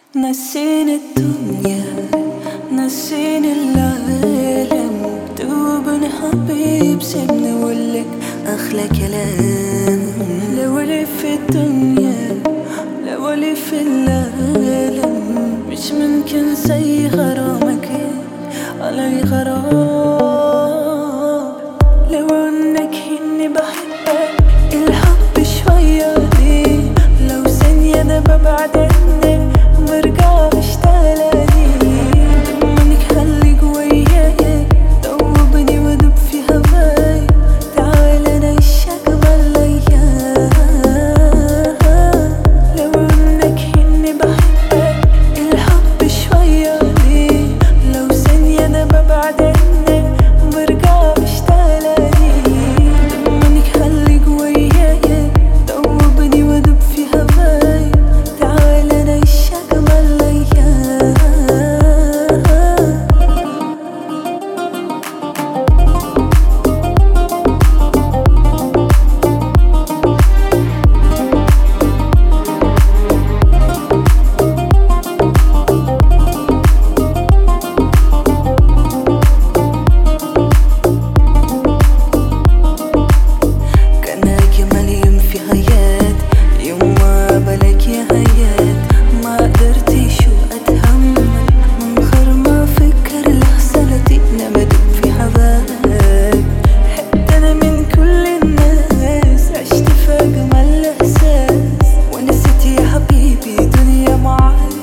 نسيني الدنيا نسيني العالم دوبني حبيب سيبني اقولك احلى كلام لو لي في الدنيا لو لي في العالم مش ممكن زي غرامك علي غرام لو انك اني بحبك الحب شوية دي لو ثانية انا ببعد عنك برجع بشتغل منك خليك وياي دوبني وادوب في هواي تعال نعيشك بالايام لو انك اني بحبك الحب شوية دي لو ثانية انا ببعد عنك برجع بشتغل منك خليك وياي دوبني وادوب في هواي تعال نعيشك بالايام كان أجمل يوم في حياتي يوم ما بلاك يا حياة ما قدرت شو أتحمل من غير ما أفكر لحظة لطيفة بدوب في هواك حتى أنا من كل الناس عشت في أجمل إحساس ونسيت يا حبيبي دنيا معاك